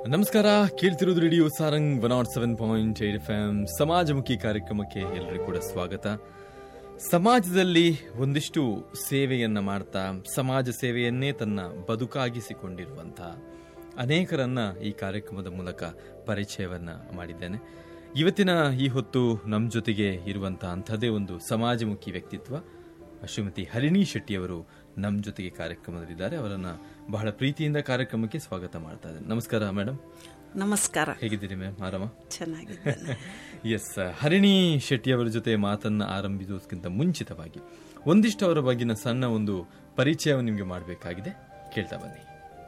ನಮಸ್ಕಾರ ಕೇಳ್ತಿರೋದು radio Sarang one nought seven point eight F M ಸಮಾಜಮುಖಿ ಕಾರ್ಯಕ್ರಮಕ್ಕೆ ಎಲ್ಲರಿಗೂ ಕೂಡ ಸ್ವಾಗತ ಸಮಾಜದಲ್ಲಿ ಒಂದಿಷ್ಟು ಸೇವೆಯನ್ನ ಮಾಡ್ತಾ ಸಮಾಜ ಸೇವೆಯನ್ನೇ ತನ್ನ ಬದುಕಾಗಿಸಿಕೊಂಡಿರುವಂತಹ ಅನೇಕರನ್ನ ಈ ಕಾರ್ಯಕ್ರಮದ ಮೂಲಕ ಪರಿಚಯವನ್ನ ಮಾಡಿದ್ದೇನೆ ಇವತ್ತಿನ ಈ ಹೊತ್ತು ನಮ್ಮ ಜೊತೆಗೆ ಇರುವಂತಹ ಅಂಥದ್ದೇ ಒಂದು ಸಮಾಜಮುಖಿ ವ್ಯಕ್ತಿತ್ವ ಶ್ರೀಮತಿ ಹರಿಣಿ ಶೆಟ್ಟಿಯವರು ನಮ್ಮ ಜೊತೆಗೆ ಕಾರ್ಯಕ್ರಮದಲ್ಲಿದ್ದಾರೆ ಅವರನ್ನ ಬಹಳ ಪ್ರೀತಿಯಿಂದ ಕಾರ್ಯಕ್ರಮಕ್ಕೆ ಸ್ವಾಗತ ಮಾಡ್ತಾ ಇದ್ದೇನೆ ನಮಸ್ಕಾರ ಮೇಡಮ್ ನಮಸ್ಕಾರ ಹೇಗಿದ್ದೀರಿ ಮ್ಯಾಮ್ ಆರಾಮ ಚೆನ್ನಾಗಿದ್ದೇನೆ ಎಸ್ ಹರಿಣಿ ಶೆಟ್ಟಿ ಅವರ ಜೊತೆ ಮಾತನ್ನ ಆರಂಭಿಸೋದಕ್ಕಿಂತ ಮುಂಚಿತವಾಗಿ ಒಂದಿಷ್ಟು ಅವರ ಬಗ್ಗಿನ ಸಣ್ಣ ಒಂದು ಪರಿಚಯವನ್ನು ನಿಮಗೆ ಮಾಡಬೇಕಾಗಿದೆ ಕೇಳ್ತಾ ಬನ್ನಿ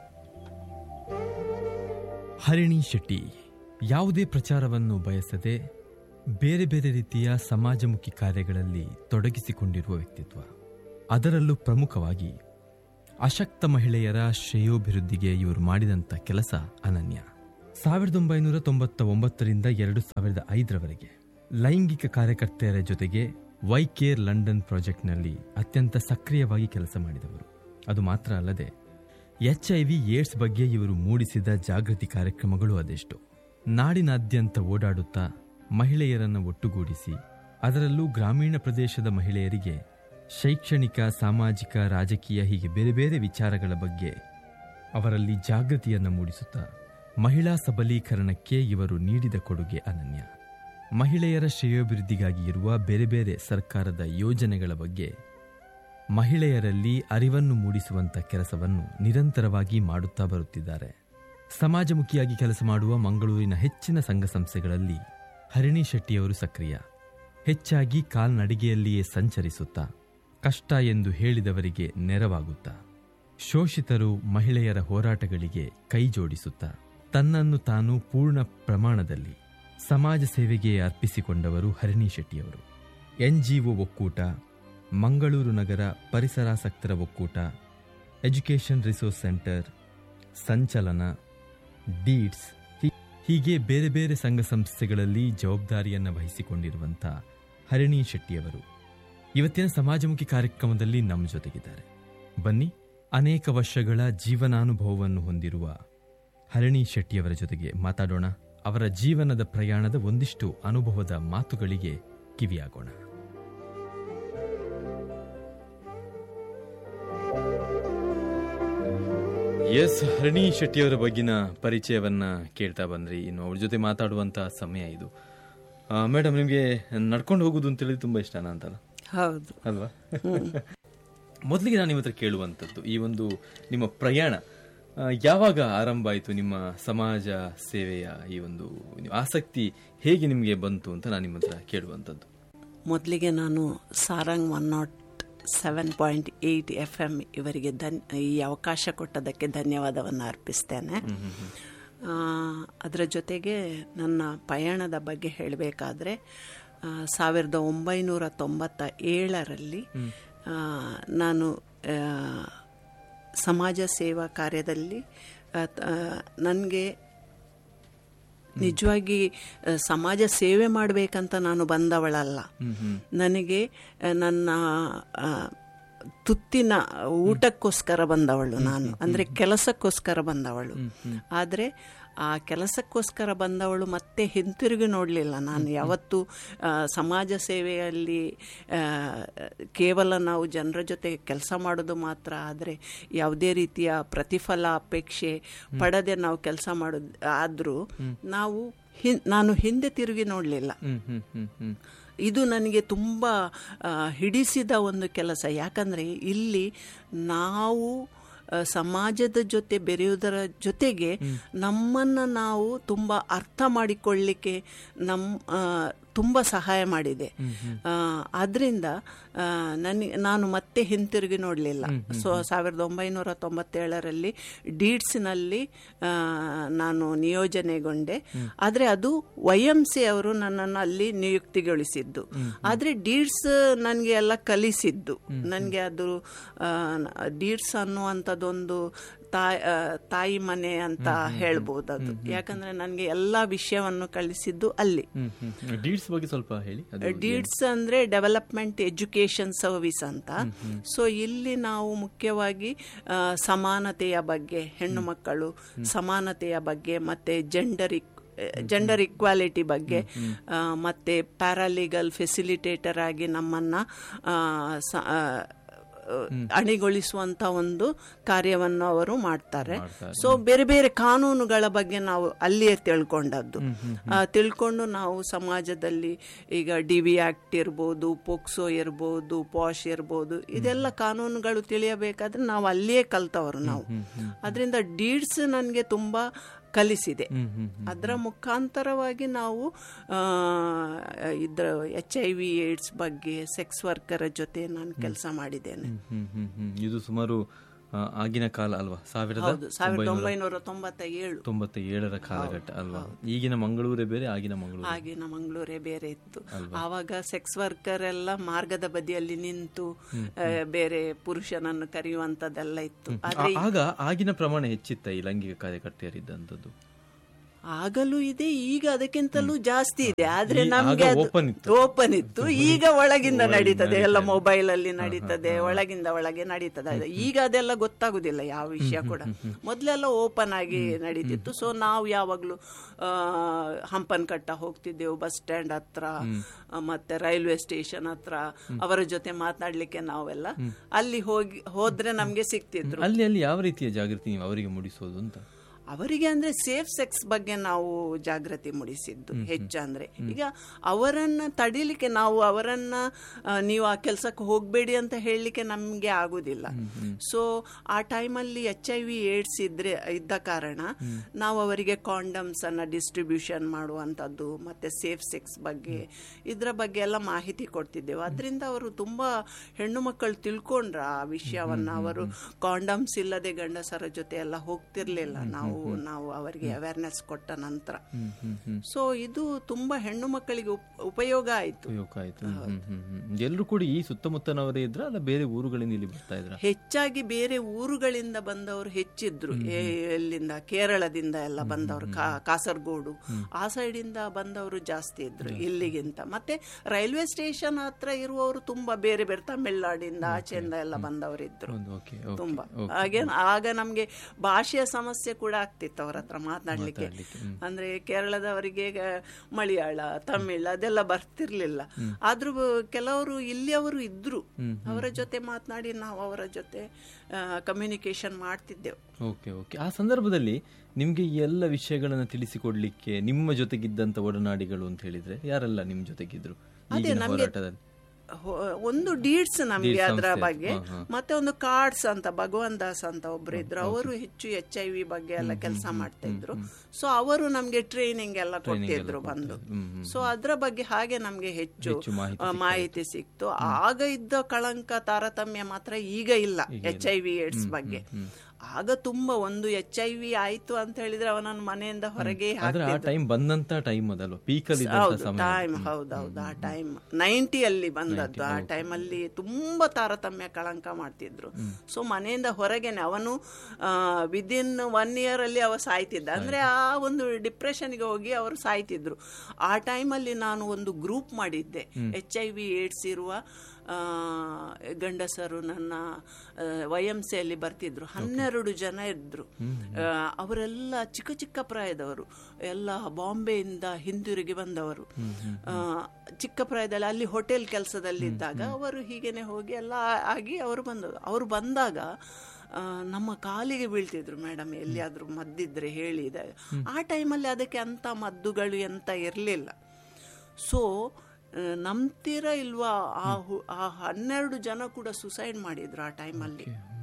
ಹರಿಣಿ ಶೆಟ್ಟಿ ಯಾವುದೇ ಪ್ರಚಾರವನ್ನು ಬಯಸದೆ ಬೇರೆ ಬೇರೆ ರೀತಿಯ ಸಮಾಜಮುಖಿ ಕಾರ್ಯಗಳಲ್ಲಿ ತೊಡಗಿಸಿಕೊಂಡಿರುವ ವ್ಯಕ್ತಿತ್ವ ಅದರಲ್ಲೂ ಪ್ರಮುಖವಾಗಿ ಅಶಕ್ತ ಮಹಿಳೆಯರ ಶ್ರೇಯೋಭಿವೃದ್ಧಿಗೆ ಇವರು ಮಾಡಿದಂಥ ಕೆಲಸ ಅನನ್ಯ ಸಾವಿರದ ಒಂಬೈನೂರ ತೊಂಬತ್ತ ಒಂಬತ್ತರಿಂದ ಎರಡು ಸಾವಿರದ ಐದರವರೆಗೆ ಲೈಂಗಿಕ ಕಾರ್ಯಕರ್ತೆಯರ ಜೊತೆಗೆ ವೈ ಕೇರ್ ಲಂಡನ್ ಪ್ರಾಜೆಕ್ಟ್ನಲ್ಲಿ ಅತ್ಯಂತ ಸಕ್ರಿಯವಾಗಿ ಕೆಲಸ ಮಾಡಿದವರು ಅದು ಮಾತ್ರ ಅಲ್ಲದೆ ಎಚ್ ಐ ವಿ ಏಡ್ಸ್ ಬಗ್ಗೆ ಇವರು ಮೂಡಿಸಿದ ಜಾಗೃತಿ ಕಾರ್ಯಕ್ರಮಗಳು ಅದೆಷ್ಟು ನಾಡಿನಾದ್ಯಂತ ಓಡಾಡುತ್ತಾ ಮಹಿಳೆಯರನ್ನು ಒಟ್ಟುಗೂಡಿಸಿ ಅದರಲ್ಲೂ ಗ್ರಾಮೀಣ ಪ್ರದೇಶದ ಮಹಿಳೆಯರಿಗೆ ಶೈಕ್ಷಣಿಕ ಸಾಮಾಜಿಕ ರಾಜಕೀಯ ಹೀಗೆ ಬೇರೆ ಬೇರೆ ವಿಚಾರಗಳ ಬಗ್ಗೆ ಅವರಲ್ಲಿ ಜಾಗೃತಿಯನ್ನು ಮೂಡಿಸುತ್ತಾ ಮಹಿಳಾ ಸಬಲೀಕರಣಕ್ಕೆ ಇವರು ನೀಡಿದ ಕೊಡುಗೆ ಅನನ್ಯ ಮಹಿಳೆಯರ ಶ್ರೇಯೋಭಿವೃದ್ಧಿಗಾಗಿ ಇರುವ ಬೇರೆ ಬೇರೆ ಸರ್ಕಾರದ ಯೋಜನೆಗಳ ಬಗ್ಗೆ ಮಹಿಳೆಯರಲ್ಲಿ ಅರಿವನ್ನು ಮೂಡಿಸುವಂತ ಕೆಲಸವನ್ನು ನಿರಂತರವಾಗಿ ಮಾಡುತ್ತಾ ಬರುತ್ತಿದ್ದಾರೆ ಸಮಾಜಮುಖಿಯಾಗಿ ಕೆಲಸ ಮಾಡುವ ಮಂಗಳೂರಿನ ಹೆಚ್ಚಿನ ಸಂಘ ಸಂಸ್ಥೆಗಳಲ್ಲಿ ಹರಿಣಿ ಶೆಟ್ಟಿಯವರು ಸಕ್ರಿಯ ಹೆಚ್ಚಾಗಿ ಕಾಲ್ನಡಿಗೆಯಲ್ಲಿಯೇ ಸಂಚರಿಸುತ್ತಾ ಕಷ್ಟ ಎಂದು ಹೇಳಿದವರಿಗೆ ನೆರವಾಗುತ್ತಾ ಶೋಷಿತರು ಮಹಿಳೆಯರ ಹೋರಾಟಗಳಿಗೆ ಕೈ ಜೋಡಿಸುತ್ತಾ ತನ್ನನ್ನು ತಾನು ಪೂರ್ಣ ಪ್ರಮಾಣದಲ್ಲಿ ಸಮಾಜ ಸೇವೆಗೆ ಅರ್ಪಿಸಿಕೊಂಡವರು ಹರಿಣಿ ಶೆಟ್ಟಿಯವರು ಎನ್ಜಿಒ ಒಕ್ಕೂಟ ಮಂಗಳೂರು ನಗರ ಪರಿಸರಾಸಕ್ತರ ಒಕ್ಕೂಟ ಎಜುಕೇಷನ್ ರಿಸೋರ್ಸ್ ಸೆಂಟರ್ ಸಂಚಲನ ಡೀಡ್ಸ್ ಹೀ- ಹೀಗೆ ಬೇರೆ ಬೇರೆ ಸಂಘ ಸಂಸ್ಥೆಗಳಲ್ಲಿ ಜವಾಬ್ದಾರಿಯನ್ನು ವಹಿಸಿಕೊಂಡಿರುವಂಥ ಹರಿಣಿ ಶೆಟ್ಟಿಯವರು ಇವತ್ತಿನ ಸಮಾಜಮುಖಿ ಕಾರ್ಯಕ್ರಮದಲ್ಲಿ ನಮ್ಮ ಜೊತೆಗಿದ್ದಾರೆ ಬನ್ನಿ ಅನೇಕ ವರ್ಷಗಳ ಜೀವನಾನುಭವವನ್ನು ಹೊಂದಿರುವ ಹರಿಣಿ ಶೆಟ್ಟಿಯವರ ಜೊತೆಗೆ ಮಾತಾಡೋಣ ಅವರ ಜೀವನದ ಪ್ರಯಾಣದ ಒಂದಿಷ್ಟು ಅನುಭವದ ಮಾತುಗಳಿಗೆ ಕಿವಿಯಾಗೋಣ ಎಸ್ ಹರಿಣಿ ಶೆಟ್ಟಿಯವರ ಬಗ್ಗಿನ ಪರಿಚಯವನ್ನ ಕೇಳ್ತಾ ಬಂದ್ರಿ ಇನ್ನು ಅವ್ರ ಜೊತೆ ಮಾತಾಡುವಂತ ಸಮಯ ಇದು ಮೇಡಮ್ ನಿಮಗೆ ನಡ್ಕೊಂಡು ಹೋಗುದು ಅಂತ ಹೇಳಿದ್ರೆ ತುಂಬಾ ಇಷ್ಟನಾ ಅಂತಲ್ಲ ಹೌದು ಅಲ್ವಾ ಮೊದಲಿಗೆ ನಾನು ನಿಮ್ಮ ಹತ್ರ ಕೇಳುವಂಥದ್ದು ಈ ಒಂದು ನಿಮ್ಮ ಪ್ರಯಾಣ ಆ, ಯಾವಾಗ ಆರಂಭ ಆಯಿತು ನಿಮ್ಮ ಸಮಾಜ ಸೇವೆಯ ಈ ಒಂದು ಆಸಕ್ತಿ ಹೇಗೆ ನಿಮಗೆ ಬಂತು ಅಂತ ನಾನು ನಿಮ್ಮ ಹತ್ರ ಕೇಳುವಂಥದ್ದು ಮೊದಲಿಗೆ ನಾನು Sarang one nought seven point eight F M ಇವರಿಗೆ ಧನ್ ಈ ಅವಕಾಶ ಕೊಟ್ಟದಕ್ಕೆ ಧನ್ಯವಾದವನ್ನು ಅರ್ಪಿಸ್ತೇನೆ ಆ, ಅದರ ಜೊತೆಗೆ ನನ್ನ ಪಯಣದ ಬಗ್ಗೆ ಹೇಳಬೇಕಾದ್ರೆ ಸಾವಿರದ ಒಂಬೈನೂರ ತೊಂಬತ್ತ ಏಳರಲ್ಲಿ ಆ, ನಾನು ಆ, ಸಮಾಜ ಸೇವಾ ಕಾರ್ಯದಲ್ಲಿ ನನಗೆ ನಿಜವಾಗಿ ಆ, ಸಮಾಜ ಸೇವೆ ಮಾಡಬೇಕಂತ ನಾನು ಬಂದವಳಲ್ಲ ನನಗೆ ಆ, ನನ್ನ ಆ, ತುತ್ತಿನ ಊಟಕ್ಕೋಸ್ಕರ ಬಂದವಳು ನಾನು ಅಂದ್ರೆ ಕೆಲಸಕ್ಕೋಸ್ಕರ ಬಂದವಳು ಆದ್ರೆ ಆ ಕೆಲಸಕ್ಕೋಸ್ಕರ ಬಂದವಳು ಮತ್ತೆ ಹಿಂತಿರುಗಿ ನೋಡಲಿಲ್ಲ ನಾನು ಯಾವತ್ತು ಆ, ಸಮಾಜ ಸೇವೆಯಲ್ಲಿ ಆ, ಕೇವಲ ನಾವು ಜನರ ಜೊತೆ ಕೆಲಸ ಮಾಡೋದು ಮಾತ್ರ ಆದರೆ ಯಾವುದೇ ರೀತಿಯ ಪ್ರತಿಫಲ ಅಪೇಕ್ಷೆ ಪಡದೆ ನಾವು ಕೆಲಸ ಮಾಡೋದು ಆದರೂ ನಾವು ಹಿಂ ನಾನು ಹಿಂದೆ ತಿರುಗಿ ನೋಡಲಿಲ್ಲ ಹ್ಮ್ ಹ್ಮ್ ಹ್ಮ್ ಹ್ಮ್ ಇದು ನನಗೆ ತುಂಬ ಆ, ಹಿಡಿಸಿದ ಒಂದು ಕೆಲಸ ಯಾಕಂದರೆ ಇಲ್ಲಿ ನಾವು ಆ, ಸಮಾಜದ ಜೊತೆ ಬೆರೆಯುವುದರ ಜೊತೆಗೆ ನಮ್ಮನ್ನು ನಾವು ತುಂಬ ಅರ್ಥ ಮಾಡಿಕೊಳ್ಳಿಕ್ಕೆ ನಮ್ಮ ಆ, ತುಂಬ ಸಹಾಯ ಮಾಡಿದೆ ಆದ್ದರಿಂದ ನನಗೆ ನಾನು ಮತ್ತೆ ಹಿಂತಿರುಗಿ ನೋಡಲಿಲ್ಲ ಸೊ ಸಾವಿರದ ಒಂಬೈನೂರ ತೊಂಬತ್ತೇಳರಲ್ಲಿ ಡೀಡ್ಸ್ನಲ್ಲಿ ಆ, ನಾನು ನಿಯೋಜನೆಗೊಂಡೆ ಆದರೆ ಅದು ವೈ ಎಂ ಸಿ ಅವರು ನನ್ನನ್ನು ಅಲ್ಲಿ ನಿಯುಕ್ತಿಗೊಳಿಸಿದ್ದು ಆದರೆ ಡೀಡ್ಸ್ ನನಗೆ ಎಲ್ಲ ಕಲಿಸಿದ್ದು ನನಗೆ ಅದು ಡೀಡ್ಸ್ ಅನ್ನುವಂಥದ್ದೊಂದು ತಾಯಿ ಆ, ತಾಯಿ ಮನೆ ಅಂತ ಹೇಳ್ಬೋದು ಅದು ಯಾಕಂದ್ರೆ ನನಗೆ ಎಲ್ಲಾ ವಿಷಯವನ್ನು ಕಳಿಸಿದ್ದು ಅಲ್ಲಿ ಡೀಡ್ಸ್ ಬಗ್ಗೆ ಸ್ವಲ್ಪ ಹೇಳಿ ಅದು ಡೀಡ್ಸ್ ಅಂದ್ರೆ ಡೆವಲಪ್ಮೆಂಟ್ ಎಜುಕೇಶನ್ ಸರ್ವಿಸ್ ಅಂತ ಸೊ ಇಲ್ಲಿ ನಾವು ಮುಖ್ಯವಾಗಿ ಆ, ಸಮಾನತೆಯ ಬಗ್ಗೆ ಹೆಣ್ಣು ಮಕ್ಕಳು ಸಮಾನತೆಯ ಬಗ್ಗೆ ಮತ್ತೆ ಜೆಂಡರ್ ಜೆಂಡರ್ ಇಕ್ವಾಲಿಟಿ ಬಗ್ಗೆ ಆ, ಮತ್ತೆ ಪ್ಯಾರಾಲೀಗಲ್ ಫೆಸಿಲಿಟೇಟರ್ ಆಗಿ ನಮ್ಮನ್ನ ಆ, ಸ- ಆ, ಅಣಿಗೊಳಿಸುವಂತ ಒಂದು ಕಾರ್ಯವನ್ನು ಅವರು ಮಾಡ್ತಾರೆ ಸೊ ಬೇರೆ ಬೇರೆ ಕಾನೂನುಗಳ ಬಗ್ಗೆ ನಾವು ಅಲ್ಲಿಯೇ ತಿಳ್ಕೊಂಡದ್ದು ಆ, ತಿಳ್ಕೊಂಡು ನಾವು ಸಮಾಜದಲ್ಲಿ ಈಗ ಡಿ ವಿ ಆಕ್ಟ್ ಇರ್ಬೋದು ಪೋಕ್ಸೋ ಇರ್ಬೋದು ಪಾಶ್ ಇರ್ಬೋದು ಇದೆಲ್ಲ ಕಾನೂನುಗಳು ತಿಳಿಯಬೇಕಾದ್ರೆ ನಾವು ಅಲ್ಲಿಯೇ ಕಲ್ತವರು ನಾವು ಅದರಿಂದ ಡೀಡ್ಸ್ ನನಗೆ ತುಂಬಾ ಕಲಿಸಿದೆ ಅದರ ಮುಖಾಂತರವಾಗಿ ನಾವು ಆ, ಇದ್ರ ಎಚ್ ಐ ವಿ ಏಡ್ಸ್ ಬಗ್ಗೆ ಸೆಕ್ಸ್ ವರ್ಕರ್ ಜೊತೆ ನಾನು ಕೆಲಸ ಮಾಡಿದ್ದೇನೆ ಹ್ಮ್, ಹ್ಮ್, ಹ್ಮ್. ಇದು ಸುಮಾರು ಆ, ಆಗಿನ ಕಾಲ ಅಲ್ವಾ ಸಾವಿರದ ಹೌದು ಸಾವಿರದ ಒಂಬೈನೂರ ತೊಂಬತ್ತ ಏಳು ತೊಂಬತ್ತ ಏಳರ ಕಾಲಘಟ್ಟ ಅಲ್ವಾ ಈಗಿನ ಮಂಗಳೂರೇ ಬೇರೆ ಆಗಿನ ಮಂಗಳೂರು ಆಗಿನ ಮಂಗಳೂರೇ ಬೇರೆ ಇತ್ತು ಆವಾಗ ಸೆಕ್ಸ್ ವರ್ಕರ್ ಎಲ್ಲ ಮಾರ್ಗದ ಬದಿಯಲ್ಲಿ ನಿಂತು ಆ, ಬೇರೆ ಪುರುಷನನ್ನು ಕರೆಯುವಂತದ್ದೆಲ್ಲ ಇತ್ತು ಆದ್ರೆ ಆ- ಆಗ ಆಗಿನ ಪ್ರಮಾಣ ಹೆಚ್ಚಿತ್ತ ಈ ಲೈಂಗಿಕ ಕಾರ್ಯಕರ್ತೆಯರಿದ್ದಂಥದ್ದು ಆಗಲೂ ಇದೆ ಈಗ ಅದಕ್ಕಿಂತಲೂ ಜಾಸ್ತಿ ಇದೆ ಆದ್ರೆ ಈ- ನಮ್ಗೆ ಆಗ ಅದು open ಇತ್ತು. ಓಪನ್ ಇತ್ತು ಈಗ ಒಳಗಿಂದ ನಡೀತದೆ ಎಲ್ಲ ಮೊಬೈಲ್ ಅಲ್ಲಿ ನಡೀತದೆ ಒಳಗಿಂದ ಒಳಗೆ ನಡೀತದೆ ಅದು ಈಗ ಅದೆಲ್ಲ ಗೊತ್ತಾಗುದಿಲ್ಲ ಯಾವ ವಿಷಯ ಕೂಡ ಮೊದ್ಲೆಲ್ಲ ಓಪನ್ ಆಗಿ ನಡೀತಿತ್ತು ಸೊ ನಾವು ಯಾವಾಗ್ಲೂ ಆ, ಹಂಪನಕಟ್ಟ ಹೋಗ್ತಿದ್ದೆವು ಬಸ್ ಸ್ಟ್ಯಾಂಡ್ ಹತ್ರ ಆ, ಮತ್ತೆ ರೈಲ್ವೆ ಸ್ಟೇಷನ್ ಹತ್ರ ಅವರ ಜೊತೆ ಮಾತನಾಡ್ಲಿಕ್ಕೆ ನಾವೆಲ್ಲ ಅಲ್ಲಿ ಹೋಗಿ ಹೋದ್ರೆ ನಮ್ಗೆ ಸಿಕ್ತಿದ್ರು ಅಲ್ಲಿ ಅಲ್ಲಿ ಯಾವ ರೀತಿಯ ಜಾಗೃತಿ ನೀವು ಅವರಿಗೆ ಮೂಡಿಸೋದು ಅಂತ ಅವರಿಗೆ ಅಂದ್ರೆ ಸೇಫ್ ಸೆಕ್ಸ್ ಬಗ್ಗೆ ನಾವು ಜಾಗೃತಿ ಮೂಡಿಸಿದ್ದು ಹೆಚ್ಚಂದ್ರೆ ಈಗ ಅವರನ್ನ ತಡಿಲಿಕ್ಕೆ ನಾವು ಅವರನ್ನ ಆ, ನೀವು ಆ ಕೆಲಸಕ್ಕೆ ಹೋಗ್ಬೇಡಿ ಅಂತ ಹೇಳಲಿಕ್ಕೆ ನಮ್ಗೆ ಆಗುದಿಲ್ಲ ಸೊ ಆ ಟೈಮಲ್ಲಿ ಎಚ್ ಐ ವಿ ಏಡ್ಸ್ ಇದ್ರೆ ಇದ್ದ ಕಾರಣ ನಾವು ಅವರಿಗೆ ಕಾಂಡಮ್ಸ್ ಅನ್ನ ಡಿಸ್ಟ್ರಿಬ್ಯೂಷನ್ ಮಾಡುವಂತದ್ದು ಮತ್ತೆ ಸೇಫ್ ಸೆಕ್ಸ್ ಬಗ್ಗೆ ಇದ್ರ ಬಗ್ಗೆ ಎಲ್ಲ ಮಾಹಿತಿ ಕೊಡ್ತಿದ್ದೆವು ಅದರಿಂದ ಅವರು ತುಂಬಾ ಹೆಣ್ಣು ಮಕ್ಕಳು ತಿಳ್ಕೊಂಡ್ರ ಆ ವಿಷಯವನ್ನ ಅವರು ಕಾಂಡಮ್ಸ್ ಇಲ್ಲದೆ ಗಂಡಸರ ಜೊತೆ ಎಲ್ಲ ಹೋಗ್ತಿರ್ಲಿಲ್ಲ ನಾವು ನಾವು ಅವರಿಗೆ ಅವೇರ್ನೆಸ್ ಕೊಟ್ಟ ನಂತರ ಸೊ ಇದು ತುಂಬಾ ಹೆಣ್ಣು ಮಕ್ಕಳಿಗೆ ಉಪ್- ಉಪಯೋಗ ಆಯ್ತು ಉಪಯೋಗ ಆಯ್ತು ಎಲ್ಲರೂ ಕೂಡ ಈ ಸುತ್ತಮುತ್ತನವರೇ ಇದ್ರ ಅಲ್ಲ ಬೇರೆ ಊರುಗಳಿಂದ ಇಲ್ಲಿ ಬರ್ತಾ ಇದ್ರ ಹೆಚ್ಚಾಗಿ ಬೇರೆ ಊರುಗಳಿಂದ ಬಂದವರು ಹೆಚ್ಚಿದ್ರು ಎ- ಎಲ್ಲಿಂದ ಕೇರಳದಿಂದ ಎಲ್ಲ ಬಂದವರು ಕಾ- ಕಾಸರಗೋಡು ಆ ಸೈಡಿಂದ ಬಂದವರು ಜಾಸ್ತಿ ಇದ್ರು ಇಲ್ಲಿಗಿಂತ ಮತ್ತೆ ರೈಲ್ವೆ ಸ್ಟೇಷನ್ ಹತ್ರ ಇರುವವರು ತುಂಬಾ ಬೇರೆ ಬೇರೆ ತಮಿಳ್ನಾಡಿಂದ ಆಚೆಯಿಂದ ಎಲ್ಲ ಬಂದವರಿದ್ರು ಒಂದು ಓಕೆ ತುಂಬಾ ಹಾಗೆ ಆಗ ನಮ್ಗೆ ಭಾಷೆಯ ಸಮಸ್ಯೆ ಕೂಡ ಆಗ್ತಿತ್ತು ಅವ್ರ ಹತ್ರ ಮಾತನಾಡ್ಲಿಕ್ಕೆ ಅಂದ್ರೆ ಕೇರಳದವರಿಗೆ ಈಗ ಮಲಯಾಳ ತಮಿಳ್ ಅದೆಲ್ಲ ಬರ್ತಿರ್ಲಿಲ್ಲ ಆದ್ರೂ ಕೆಲವರು ಇಲ್ಲಿಯವರು ಇದ್ರು ಅವರ ಜೊತೆ ಮಾತನಾಡಿ ನಾವು ಅವರ ಜೊತೆ ಕಮ್ಯುನಿಕೇಶನ್ ಮಾಡ್ತಿದ್ದೆವು ಓಕೆ ಓಕೆ ಆ ಸಂದರ್ಭದಲ್ಲಿ ನಿಮ್ಗೆ ಈ ಎಲ್ಲ ವಿಷಯಗಳನ್ನ ತಿಳಿಸಿಕೊಡ್ಲಿಕ್ಕೆ ನಿಮ್ಮ ಜೊತೆಗಿದ್ದಂತ ಒಡನಾಡಿಗಳು ಅಂತ ಹೇಳಿದ್ರೆ ಯಾರೆಲ್ಲ ನಿಮ್ ಜೊತೆಗಿದ್ರು ಈಗಿನ ಹೋರಾಟದಲ್ಲಿ ಹೊ- ಒಂದು ಡೀಡ್ಸ್ ನಮ್ಗೆ ಅದರ ಬಗ್ಗೆ ಮತ್ತೆ ಒಂದು ಕಾರ್ಡ್ಸ್ ಅಂತ ಭಗವಾನ್ ದಾಸ್ ಅಂತ ಒಬ್ರು ಇದ್ರು ಅವರು ಹೆಚ್ಚು ಎಚ್ ಐ ವಿ ಬಗ್ಗೆ ಎಲ್ಲ ಕೆಲಸ ಮಾಡ್ತಾ ಇದ್ರು ಸೊ ಅವರು ನಮ್ಗೆ ಟ್ರೈನಿಂಗ್ ಎಲ್ಲ ಕೊಡ್ತಿದ್ರು ಬಂದು ಸೊ ಅದ್ರ ಬಗ್ಗೆ ಹಾಗೆ ನಮ್ಗೆ ಹೆಚ್ಚು ಆ, ಮಾಹಿತಿ ಸಿಕ್ತು ಆಗ ಇದ್ದ ಕಳಂಕ ತಾರತಮ್ಯ ಮಾತ್ರ ಈಗ ಇಲ್ಲ ಎಚ್ ಐ ವಿ ಏಡ್ಸ್ ಬಗ್ಗೆ ಆಗ ತುಂಬಾ ಒಂದು ಎಚ್ ಐ ವಿ ಆಯ್ತು ಅಂತ ಹೇಳಿದ್ರೆ ಅವನನ್ನು ಮನೆಯಿಂದ ಹೊರಗೆ ಆದ್ರೆ ಆ ಟೈಮ್ ಬಂದಂತ ಟೈಮ್ ಅದಲ್ವಾ ಪೀಕಲ್ಲಿ ಇದ್ದಂತ ಹೌದು ಸಮಯ ಟೈಮ್ ಹೌದೌದು ಆ ಟೈಮ್ ನೈಂಟಿಯಲ್ಲಿ ಬಂದದ್ದು ಆ ಟೈಮಲ್ಲಿ ತುಂಬಾ ತಾರತಮ್ಯ ಕಳಂಕ ಮಾಡ್ತಿದ್ರು ಸೊ ಮನೆಯಿಂದ ಹೊರಗೇನೆ ಅವನು ವಿದಿನ್ ಒನ್ ಇಯರ್ ಅಲ್ಲಿ ಅವ ಸಾಯ್ತಿದ್ದ ಅಂದ್ರೆ ಆ ಒಂದು ಡಿಪ್ರೆಷನ್ಗೆ ಹೋಗಿ ಅವರು ಸಾಯ್ತಿದ್ರು ಆ ಟೈಮಲ್ಲಿ ನಾನು ಒಂದು ಗ್ರೂಪ್ ಮಾಡಿದ್ದೆ ಎಚ್ ಐ ವಿ ಏಡ್ಸ್ ಇರುವ ಆ, ಗಂಡಸರು ನನ್ನ ವೈ ಎಂ ಸಿಯಲ್ಲಿ ಬರ್ತಿದ್ರು ಹನ್ನೆರಡು ಜನ ಇದ್ರು ಆ, ಅವರೆಲ್ಲ ಚಿಕ್ಕ ಚಿಕ್ಕ ಪ್ರಾಯದವರು ಎಲ್ಲ ಬಾಂಬೆಯಿಂದ ಹಿಂದಿರುಗಿ ಬಂದವರು ಆ, ಚಿಕ್ಕ ಪ್ರಾಯದಲ್ಲಿ ಅಲ್ಲಿ ಹೋಟೆಲ್ ಕೆಲಸದಲ್ಲಿದ್ದಾಗ ಅವರು ಹೀಗೇನೆ ಹೋಗಿ ಎಲ್ಲ ಆಗಿ ಅವರು ಬಂದವರು ಅವರು ಬಂದಾಗ ಆ, ನಮ್ಮ ಕಾಲಿಗೆ ಬೀಳ್ತಿದ್ರು ಮೇಡಮ್ ಎಲ್ಲಿಯಾದ್ರೂ ಮದ್ದಿದ್ರೆ ಹೇಳಿ ಇದೆ. ಆ ಟೈಮಲ್ಲಿ ಅದಕ್ಕೆ ಅಂತ ಮದ್ದುಗಳು ಎಂತ ಇರಲಿಲ್ಲ ಸೊ ನಂಬ್ತೀರ ಇಲ್ವಾ ಆ ಹು- ಆ ಹನ್ನೆರಡು ಜನ ಕೂಡ ಸುಸೈಡ್ ಮಾಡಿದ್ರು ಆ ಟೈಮಲ್ಲಿ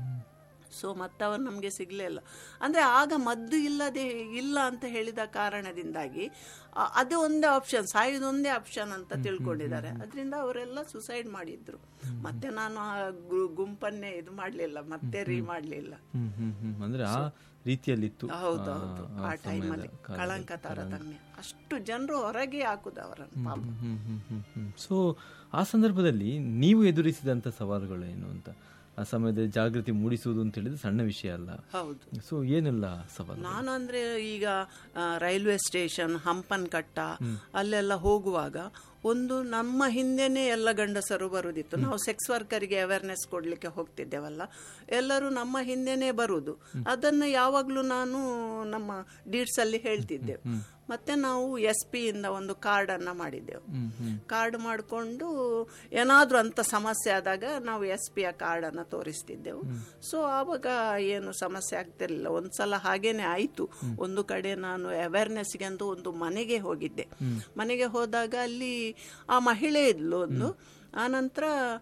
ಸೊ ಮತ್ತವರು ನಮಗೆ ಸಿಗಲಿಲ್ಲ ಅಂದರೆ ಆಗ ಮದ್ದು ಇಲ್ಲದೆ ಇಲ್ಲ ಅಂತ ಹೇಳಿದ ಕಾರಣದಿಂದಾಗಿ ಆ- ಅದು ಒಂದೇ ಆಪ್ಷನ್ ಸಾಯೋದೊಂದೇ ಆಪ್ಷನ್ ಅಂತ ತಿಳ್ಕೊಂಡಿದ್ದಾರೆ ಅದರಿಂದ ಅವರೆಲ್ಲ ಸುಸೈಡ್ ಮಾಡಿದ್ರು ಮತ್ತೆ ನಾನು ಆ ಗು- ಗುಂಪನ್ನೇ ಇದು ಮಾಡಲಿಲ್ಲ ಮತ್ತೆ ರೀ ಮಾಡಲಿಲ್ಲ ಹ್ಮ್ ಹ್ಮ್ ಹ್ಮ್ ಅಂದ್ರೆ ಆ ರೀತಿಯಲ್ಲಿತ್ತು ಹೌದು ಹೌದು ಆ ಟೈಮಲ್ಲಿ ಕಳಂಕ ತಾರತಮ್ಯ ಅಷ್ಟು ಜನರು ಹೊರಗೆ ಹಾಕುದು ಅವರನ್ನು ಪಾಪ ಸೊ ಆ ಸಂದರ್ಭದಲ್ಲಿ ನೀವು ಎದುರಿಸಿದಂತ ಸವಾಲುಗಳು ಏನು ಅಂತ ಆ ಸಮಯದಲ್ಲಿ ಜಾಗೃತಿ ಮೂಡಿಸುವುದು ಅಂತ ಹೇಳಿದ್ರೆ ಸಣ್ಣ ವಿಷಯ ಅಲ್ಲ ಹೌದು ಸೊ ಏನೆಲ್ಲ ಸವಾಲು ನಾನು ಅಂದ್ರೆ ಈಗ ಆ, ರೈಲ್ವೆ ಸ್ಟೇಷನ್ ಹಂಪನಕಟ್ಟ ಅಲ್ಲೆಲ್ಲ ಹೋಗುವಾಗ ಒಂದು ನಮ್ಮ ಹಿಂದೆನೆ ಎಲ್ಲ ಗಂಡಸರು ಬರುದಿತ್ತು ನಾವು ಸೆಕ್ಸ್ ವರ್ಕರಿಗೆ ಅವೇರ್ನೆಸ್ ಕೊಡ್ಲಿಕ್ಕೆ ಹೋಗ್ತಿದ್ದೇವಲ್ಲ ಎಲ್ಲರೂ ನಮ್ಮ ಹಿಂದೆನೆ ಬರುದು ಅದನ್ನ ಯಾವಾಗ್ಲೂ ನಾನು ನಮ್ಮ ಡೀಡ್ಸ್ ಅಲ್ಲಿ ಹೇಳ್ತಿದ್ದೆವು ಮತ್ತೆ ನಾವು ಎಸ್ ಪಿ ಇಂದ ಒಂದು ಕಾರ್ಡ್ ಅನ್ನ ಮಾಡಿದ್ದೆವು ಕಾರ್ಡ್ ಮಾಡಿಕೊಂಡು ಏನಾದ್ರೂ ಅಂತ ಸಮಸ್ಯೆ ಆದಾಗ ನಾವು ಎಸ್ ಪಿಯ ಕಾರ್ಡ್ ಅನ್ನ ತೋರಿಸ್ತಿದ್ದೆವು ಸೊ ಆವಾಗ ಏನು ಸಮಸ್ಯೆ ಆಗ್ತಿರ್ಲಿಲ್ಲ ಒಂದ್ಸಲ ಹಾಗೇನೆ ಆಯ್ತು ಒಂದು ಕಡೆ ನಾನು ಅವೇರ್ನೆಸ್ಗೆ ಅಂತ ಒಂದು ಮನೆಗೆ ಹೋಗಿದ್ದೆ ಮನೆಗೆ ಹೋದಾಗ ಅಲ್ಲಿ ಆ ಮಹಿಳೆ ಇದ್ಲು ಒಂದು ಆನಂತರ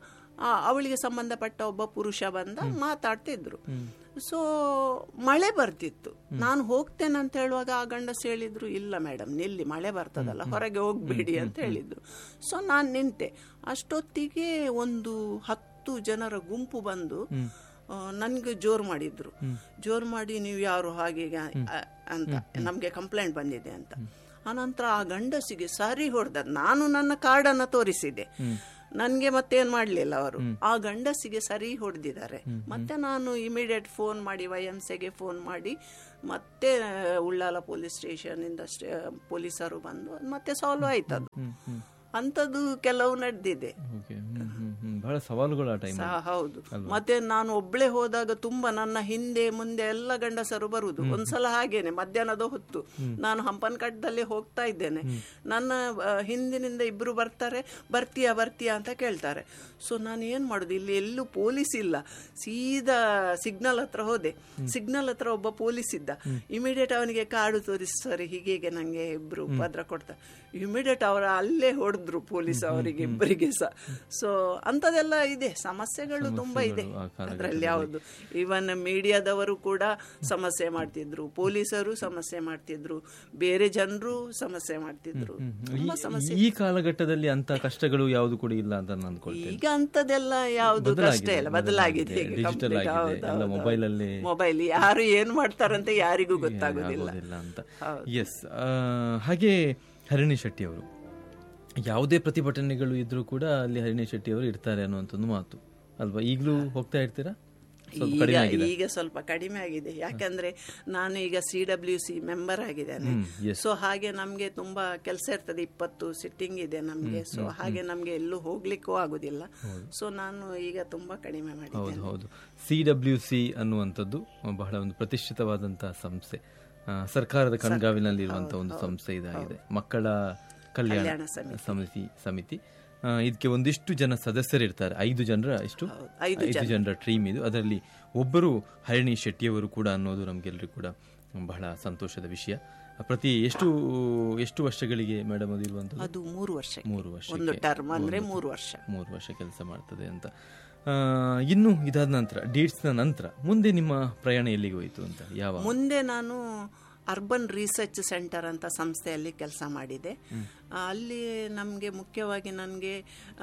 ಆ ಅವಳಿಗೆ ಸಂಬಂಧಪಟ್ಟ ಒಬ್ಬ ಪುರುಷ ಬಂದ ಮಾತಾಡ್ತಿದ್ರು ಸೊ ಮಳೆ ಬರ್ತಿತ್ತು ನಾನು ಹೋಗ್ತೇನೆ ಅಂತ ಹೇಳುವಾಗ ಆ ಗಂಡಸ್ ಹೇಳಿದ್ರು ಇಲ್ಲ ಮೇಡಮ್ ನಿಲ್ಲಿ ಮಳೆ ಬರ್ತದಲ್ಲ ಹೊರಗೆ ಹೋಗ್ಬೇಡಿ ಅಂತ ಹೇಳಿದ್ರು ಸೊ ನಾನು ನಿಂತೆ ಅಷ್ಟೊತ್ತಿಗೆ ಒಂದು ಹತ್ತು ಜನರ ಗುಂಪು ಬಂದು ನನ್ಗೆ ಜೋರು ಮಾಡಿದ್ರು ಜೋರು ಮಾಡಿ ನೀವು ಯಾರು ಹಾಗೆ ಹೀಗೆ ಅ- ಅಂತ ನಮ್ಗೆ ಕಂಪ್ಲೇಂಟ್ ಬಂದಿದೆ ಅಂತ ಆನಂತರ ಆ ಗಂಡಸಿಗೆ ಸರಿ ಹೊಡೆದ ನಾನು ನನ್ನ ಕಾರ್ಡನ್ನ ತೋರಿಸಿದೆ ನನ್ಗೆ ಮತ್ತೇನ್ ಮಾಡ್ಲಿಲ್ಲ ಅವರು ಆ ಗಂಡಸಿಗೆ ಸರಿ ಹೊಡೆದಿದ್ದಾರೆ ಮತ್ತೆ ನಾನು ಇಮಿಡಿಯೇಟ್ ಫೋನ್ ಮಾಡಿ ವೈ ಎಂ ಸಿಗೆ ಫೋನ್ ಮಾಡಿ ಮತ್ತೆ ಉಳ್ಳಾಲ ಪೊಲೀಸ್ ಸ್ಟೇಷನ್ ಇಂದ ಸ್ಟೇ- ಪೊಲೀಸರು ಬಂದು ಮತ್ತೆ ಸಾಲ್ವ್ ಆಯ್ತದು ಅಂಥದ್ದು ಕೆಲವು ನಡೆದಿದೆ ಓಕೆ ಬಹಳ ಸವಾಲುಗಳು ಆ ಟೈಮ್ ಸಹ ಹೌದು ಮತ್ತೆ ನಾನು ಒಬ್ಳೆ ಹೋದಾಗ ತುಂಬಾ ನನ್ನ ಹಿಂದೆ ಮುಂದೆ ಎಲ್ಲ ಗಂಡಸರು ಬರುದು ಒಂದ್ಸಲ ಹಾಗೇನೆ ಮಧ್ಯಾಹ್ನದ ಹೊತ್ತು ನಾನು ಹಂಪನಕಟ್ಟದಲ್ಲಿ ಹೋಗ್ತಾ ಇದ್ದೇನೆ ನನ್ನ ಆ, ಹಿಂದಿನಿಂದ ಇಬ್ರು ಬರ್ತಾರೆ ಬರ್ತೀಯಾ ಬರ್ತೀಯಾ ಅಂತ ಕೇಳ್ತಾರೆ ಸೊ ನಾನು ಏನ್ ಮಾಡುದು ಇಲ್ಲಿ ಎಲ್ಲೂ ಪೊಲೀಸ್ ಇಲ್ಲ ಸೀದಾ ಸಿಗ್ನಲ್ ಹತ್ರ ಹೋದೆ ಸಿಗ್ನಲ್ ಹತ್ರ ಒಬ್ಬ ಪೊಲೀಸ್ ಇದ್ದ ಇಮಿಡಿಯೇಟ್ ಅವನಿಗೆ ಕಾಡು ತೋರಿಸಿ ಸರಿ ಹೀಗೆ ಹೀಗೆ ನಂಗೆ ಇಬ್ರು ಪದ್ರ ಕೊಡ್ತಾರೆ ಇಮಿಡಿಯೇಟ್ ಅವರ ಅಲ್ಲೇ ಹೊಡೆದ್ರು ಪೊಲೀಸ್ ಅವರಿಗೆ ಇಬ್ಬರಿಗೆ ಸಹ ಸೊ ಅಂತದೆಲ್ಲ ಇದೆ ಸಮಸ್ಯೆಗಳು ತುಂಬಾ ಇದೆ ಆ ಕಾಲಘಟ್ಟದಲ್ಲಿ. ಅದರಲ್ಲಿ ಯಾವುದು ಇವನ್ ಮೀಡಿಯಾದವರು ಕೂಡ ಸಮಸ್ಯೆ ಮಾಡ್ತಿದ್ರು ಪೊಲೀಸರು ಸಮಸ್ಯೆ ಮಾಡ್ತಿದ್ರು ಬೇರೆ ಜನರು ಸಮಸ್ಯೆ ಮಾಡ್ತಿದ್ರು ತುಂಬಾ ಸಮಸ್ಯೆ ಈ ಕಾಲಘಟ್ಟದಲ್ಲಿ ಅಂತ ಕಷ್ಟಗಳು ಯಾವುದು ಕೂಡ ಇಲ್ಲ ಅಂತ ನಾನು ಅನ್ಕೊಳ್ತೇನೆ ಈಗ ಅಂತದೆಲ್ಲ ಯಾವುದು ಕಷ್ಟ ಇಲ್ಲ ಬದಲಾಗಿದೆ ಈಗ ಡಿಜಿಟಲ್ complete. ಆಗಿದೆ ಹೌದು, ಎಲ್ಲ ಹೌದು, ಮೊಬೈಲ್ ಅಲ್ಲಿ ಮೊಬೈಲ್ ಯಾರು ಏನ್ ಮಾಡ್ತಾರಂತ ಯಾರಿಗೂ ಗೊತ್ತಾಗೋದಿಲ್ಲ ಆಗೋದಿಲ್ಲ ಅಂತ ಹೌದು. ಎಸ್ ಹಾಗೆ ಹರಿಣಿ ಶೆಟ್ಟಿ ಅವರು ಯಾವುದೇ ಪ್ರತಿಭಟನೆಗಳು ಇದ್ರೂ ಕೂಡ ಅಲ್ಲಿ ಹರಿಣಿ ಶೆಟ್ಟಿ ಅವರು ಇರ್ತಾರೆ ಅನ್ನುವಂಥ ಒಂದು ಮಾತು ಅಲ್ವಾ ಈಗಲೂ ಹೋಗ್ತಾ ಇರ್ತೀರಾ ಸ್ವಲ್ಪ ಈಗ ಕಡಿಮೆ ಆಗಿದೆ ಈಗ ಸ್ವಲ್ಪ ಕಡಿಮೆ ಆಗಿದೆ ಯಾಕಂದ್ರೆ ನಾನು ಈಗ ಸಿ ಡಬ್ಲ್ಯೂ ಸಿ ಮೆಂಬರ್ ಆಗಿದ್ದೇನೆ ಹ್ಮ್, yes. ಸೊ ಹಾಗೆ ನಮ್ಗೆ ತುಂಬಾ ಕೆಲಸ ಇರ್ತದೆ ಇಪ್ಪತ್ತು ಸಿಟ್ಟಿಂಗ್ ಇದೆ ನಮ್ಗೆ ಸೊ ಹಾಗೆ ನಮ್ಗೆ ಎಲ್ಲೂ ಹೋಗ್ಲಿಕ್ಕೂ ಆಗುದಿಲ್ಲ ಸೊ ನಾನು ಈಗ ತುಂಬಾ ಕಡಿಮೆ ಹೌದು ಮಾಡಿದ್ದೇನೆ ಹೌದು ಸಿ ಡಬ್ಲ್ಯೂ ಸಿ ಅನ್ನುವಂಥದ್ದು ಬಹಳ ಒಂದು ಪ್ರತಿಷ್ಠಿತವಾದಂತಹ ಸಂಸ್ಥೆ ಆ, ಸರ್ಕಾರದ ಕಣ್ಗಾವಿನಲ್ಲಿರುವಂತಹ ಒಂದು ಸಂಸ್ಥೆ ಇದಾಗಿದೆ ಮಕ್ಕಳ ಕಲ್ಯಾಣ ಕಲ್ಯಾಣ ಸಮಿತಿ. ಸಮಿತಿ ಸಮಿತಿ ಆ, ಇದಕ್ಕೆ ಒಂದಿಷ್ಟು ಜನ ಸದಸ್ಯರಿರ್ತಾರೆ ಐದು ಜನರ ಎಷ್ಟು ಹೌದು, ಐದು ಐದು ಜನರ ಟೀಮ್ ಇದು ಅದರಲ್ಲಿ ಒಬ್ಬರು ಹರಿಣಿ ಶೆಟ್ಟಿಯವರು ಕೂಡ ಅನ್ನೋದು ನಮಗೆಲ್ಲರಿಗೂ ಕೂಡ ಬಹಳ ಸಂತೋಷದ ವಿಷಯ ಪ್ರತಿ ಎಷ್ಟು ಎಷ್ಟು ವರ್ಷಗಳಿಗೆ ಮೇಡಮ್ ಅದು ಇರುವಂಥದ್ದು ಅದು ಮೂರು ವರ್ಷ ಮೂರು ವರ್ಷ ಒಂದು ಟರ್ಮ್ ಅಂದ್ರೆ ಮೂರು ವರ್ಷ ಮೂರು ವರ್ಷ ಕೆಲಸ ಮಾಡ್ತದೆ ಅಂತ ಆ, ಇನ್ನು ಇದಾದ ನಂತರ ಡೇಟ್ಸ್ನ ನಂತರ ಮುಂದೆ ನಿಮ್ಮ ಪ್ರಯಾಣ ಎಲ್ಲಿಗೆ ಹೋಯಿತು ಅಂತ ಯಾವ ಮುಂದೆ ನಾನು ಅರ್ಬನ್ ರಿಸರ್ಚ್ ಸೆಂಟರ್ ಅಂತ ಸಂಸ್ಥೆಯಲ್ಲಿ ಕೆಲಸ ಮಾಡಿದೆ ಆ, ಅಲ್ಲಿ ನಮಗೆ ಮುಖ್ಯವಾಗಿ ನನಗೆ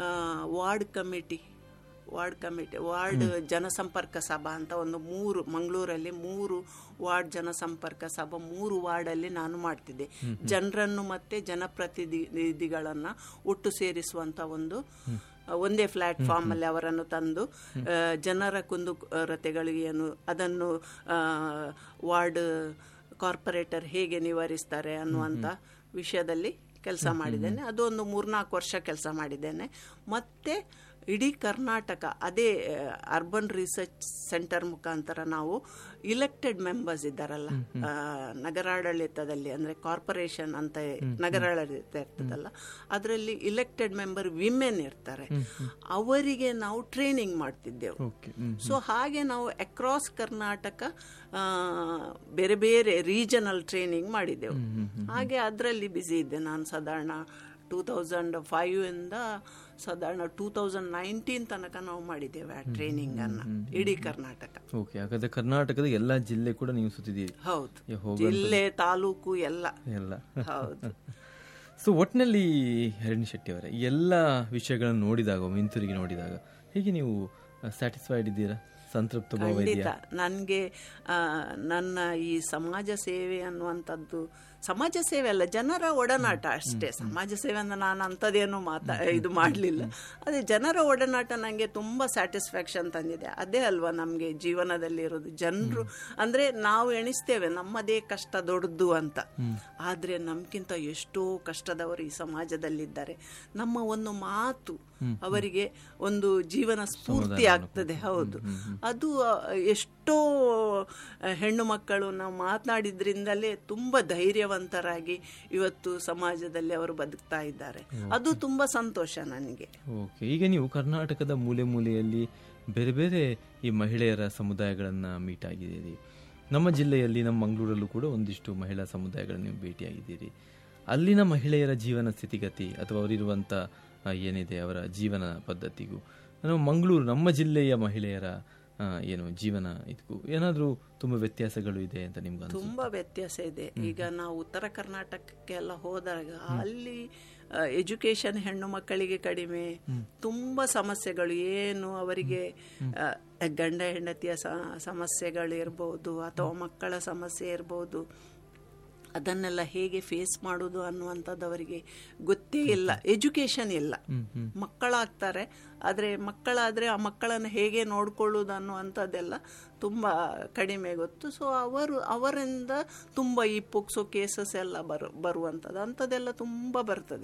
ward committee ward committee ward ಜನಸಂಪರ್ಕ ಸಭಾ ಅಂತ ಒಂದು ಮೂರು ಮಂಗಳೂರಲ್ಲಿ ಮೂರು ವಾರ್ಡ್ ಜನಸಂಪರ್ಕ ಸಭಾ ಮೂರು ವಾರ್ಡಲ್ಲಿ ನಾನು ಮಾಡ್ತಿದ್ದೆ ಜನರನ್ನು ಮತ್ತೆ ಜನಪ್ರತಿನಿಧಿಗಳನ್ನ ಒಟ್ಟು ಸೇರಿಸುವಂತ ಒಂದು ಆ, ಒಂದೇ ಪ್ಲಾಟ್ಫಾರ್ಮ್ ಅಲ್ಲಿ ಅವರನ್ನು ತಂದು ಆ, ಜನರ ಕುಂದುಕೊರತೆಗಳಿಗೆ ಏನು ಅದನ್ನು ಆ, ವಾರ್ಡ್ ಕಾರ್ಪೊರೇಟರ್ ಹೇಗೆ ನಿವಾರಿಸ್ತಾರೆ ಅನ್ನುವಂಥ ವಿಷಯದಲ್ಲಿ ಕೆಲಸ ಮಾಡಿದ್ದೇನೆ ಅದು ಒಂದು ಮೂರ್ನಾಲ್ಕು ವರ್ಷ ಕೆಲಸ ಮಾಡಿದ್ದೇನೆ ಮತ್ತೆ ಇಡೀ ಕರ್ನಾಟಕ ಅದೇ ಅರ್ಬನ್ ರಿಸರ್ಚ್ ಸೆಂಟರ್ ಮುಖಾಂತರ ನಾವು ಇಲೆಕ್ಟೆಡ್ ಮೆಂಬರ್ಸ್ ಇದ್ದಾರಲ್ಲ ಆ, ನಗರಾಡಳಿತದಲ್ಲಿ ಅಂದ್ರೆ ಕಾರ್ಪೊರೇಷನ್ ಅಂತ ನಗರಾಡಳಿತ ಇರ್ತದಲ್ಲ ಅದರಲ್ಲಿ ಇಲೆಕ್ಟೆಡ್ ಮೆಂಬರ್ ವಿಮೆನ್ ಇರ್ತಾರೆ ಅವರಿಗೆ ನಾವು ಟ್ರೈನಿಂಗ್ ಮಾಡ್ತಿದ್ದೆವು ಓಕೆ ಹ್ಮ್ ಸೊ ಹಾಗೆ ನಾವು ಅಕ್ರಾಸ್ ಕರ್ನಾಟಕ ಆ, ಬೇರೆ ಬೇರೆ ರೀಜನಲ್ ಟ್ರೈನಿಂಗ್ ಮಾಡಿದ್ದೆವು ಹಾಗೆ ಅದರಲ್ಲಿ ಬ್ಯುಸಿ ಇದ್ದೆ ನಾನು ಸಾಧಾರಣ ಟೂ ತೌಸಂಡ್ ಫೈವ್ ಇಂದ ಸಾಧಾರಣ ಟೂ ತೌಸಂಡ್ ನೈನ್ಟೀನ್ ತನಕ ನಾವು ಮಾಡಿದ್ದೇವೆ ಆ ಟ್ರೈನಿಂಗ್ ಅನ್ನ ಇಡೀ ಕರ್ನಾಟಕ ಓಕೆ ಹಾಗಾದ್ರೆ ಕರ್ನಾಟಕದ ಎಲ್ಲಾ ಜಿಲ್ಲೆ ಕೂಡ ನೀವು ಸುತ್ತಿದ್ದೀರಿ ಹೌದು ಏ, ಹೋಗುವಂತ- ಜಿಲ್ಲೆ ತಾಲೂಕು ಎಲ್ಲ ಎಲ್ಲ ಹೌದು ಸೊ ಒಟ್ಟಿನಲ್ಲಿ ಹರಿಣಿ ಶೆಟ್ಟಿ ಅವರೇ ಎಲ್ಲ ವಿಷಯಗಳನ್ನು ನೋಡಿದಾಗ ಹಿಂತಿರುಗಿ ನೋಡಿದಾಗ ಹೇಗೆ ನೀವು ಸ್ಯಾಟಿಸ್ಫೈಡ್ ಇದ್ದೀರಾ ಸಂತೃಪ್ತ ಭಾವ ಖಂಡಿತ ಇದೆಯಾ ನನಗೆ ನನ್ನ ಈ ಸಮಾಜ ಸೇವೆ ಅನ್ನುವಂಥದ್ದು ಸಮಾಜ ಸೇವೆ ಅಲ್ಲ ಜನರ ಒಡನಾಟ ಅಷ್ಟೇ ಸಮಾಜ ಸೇವೆ ಅಂದ್ರೆ ನಾನು ಅಂಥದ್ದೇನು ಮಾತಾ ಇದು ಮಾಡಲಿಲ್ಲ ಅದೇ ಜನರ ಒಡನಾಟ ನನಗೆ ತುಂಬ ಸ್ಯಾಟಿಸ್ಫ್ಯಾಕ್ಷನ್ ತಂದಿದೆ ಅದೇ ಅಲ್ವಾ ನಮಗೆ ಜೀವನದಲ್ಲಿ ಇರೋದು ಜನರು ಅಂದರೆ ನಾವು ಎಣಿಸ್ತೇವೆ ನಮ್ಮದೇ ಕಷ್ಟ ದೊಡ್ಡದು ಅಂತ ಆದರೆ ನಮ್ಗಿಂತ ಎಷ್ಟೋ ಕಷ್ಟದವರು ಈ ಸಮಾಜದಲ್ಲಿದ್ದಾರೆ ನಮ್ಮ ಒಂದು ಮಾತು ಅವರಿಗೆ ಒಂದು ಜೀವನ ಸ್ಫೂರ್ತಿ ಆಗ್ತದೆ ಹೌದು ಅದು ಆ, ಎಷ್ಟೋ ಆ, ಹೆಣ್ಣು ಮಕ್ಕಳು ನಾವು ಮಾತನಾಡಿದ್ರಿಂದಲೇ ತುಂಬ ಧೈರ್ಯವಂತರಾಗಿ ಇವತ್ತು ಸಮಾಜದಲ್ಲಿ ಅವರು ಬದುಕ್ತಾ ಇದ್ದಾರೆ ಅದು ತುಂಬ ಸಂತೋಷ ನನಗೆ ಓಕೆ ಈಗ ನೀವು ಕರ್ನಾಟಕದ ಮೂಲೆ ಮೂಲೆಯಲ್ಲಿ ಬೇರೆ ಬೇರೆ ಈ ಮಹಿಳೆಯರ ಸಮುದಾಯಗಳನ್ನು ಮೀಟ್ ಆಗಿದ್ದೀರಿ ನಮ್ಮ ಜಿಲ್ಲೆಯಲ್ಲಿ ನಮ್ಮ ಮಂಗಳೂರಲ್ಲೂ ಕೂಡ ಒಂದಿಷ್ಟು ಮಹಿಳಾ ಸಮುದಾಯಗಳನ್ನು ನೀವು ಭೇಟಿಯಾಗಿದ್ದೀರಿ ಅಲ್ಲಿನ ಮಹಿಳೆಯರ ಜೀವನ ಸ್ಥಿತಿಗತಿ ಅಥವಾ ಅವರಿರುವಂಥ ಆ, ಏನಿದೆ ಅವರ ಜೀವನ ಪದ್ಧತಿಗೂ ನಮ್ಮ ಮಂಗಳೂರು ನಮ್ಮ ಜಿಲ್ಲೆಯ ಮಹಿಳೆಯರ ಆ, ಏನು ಜೀವನ ಇದಕ್ಕೂ ಏನಾದರೂ ತುಂಬ ವ್ಯತ್ಯಾಸಗಳು ಇದೆ ಅಂತ ನಿಮ್ಗೆ ಅನ್ಸುತ್ತೆ ತುಂಬಾ ವ್ಯತ್ಯಾಸ ಇದೆ ಈಗ ನಾವು ಉತ್ತರ ಕರ್ನಾಟಕಕ್ಕೆಲ್ಲ ಹೋದಾಗ ಅಲ್ಲಿ ಎಜುಕೇಶನ್ ಹೆಣ್ಣು ಮಕ್ಕಳಿಗೆ ಕಡಿಮೆ ತುಂಬಾ ಸಮಸ್ಯೆಗಳು ಏನು ಅವರಿಗೆ ಆ, ಗಂಡ ಹೆಂಡತಿಯ ಸ- ಸಮಸ್ಯೆಗಳು ಇರ್ಬೋದು ಅಥವಾ ಮಕ್ಕಳ ಸಮಸ್ಯೆ ಇರ್ಬೋದು ಅದನ್ನೆಲ್ಲ ಹೇಗೆ ಫೇಸ್ ಮಾಡೋದು ಅನ್ನುವಂಥದ್ದು ಅವರಿಗೆ ಗೊತ್ತೇ ಇಲ್ಲ ಎಜುಕೇಶನ್ ಇಲ್ಲ ಮಕ್ಕಳಾಗ್ತಾರೆ ಆದರೆ ಮಕ್ಕಳಾದರೆ ಆ ಮಕ್ಕಳನ್ನು ಹೇಗೆ ನೋಡ್ಕೊಳ್ಳೋದು ಅನ್ನುವಂಥದ್ದೆಲ್ಲ ತುಂಬ ಕಡಿಮೆ ಗೊತ್ತು ಸೊ ಅವರು ಅವರಿಂದ ತುಂಬ ಈ ಪೋಕ್ಸೋ ಕೇಸಸ್ ಎಲ್ಲ ಬರು ಬರುವಂಥದ್ದು ಅಂಥದ್ದೆಲ್ಲ ತುಂಬ ಬರ್ತದೆ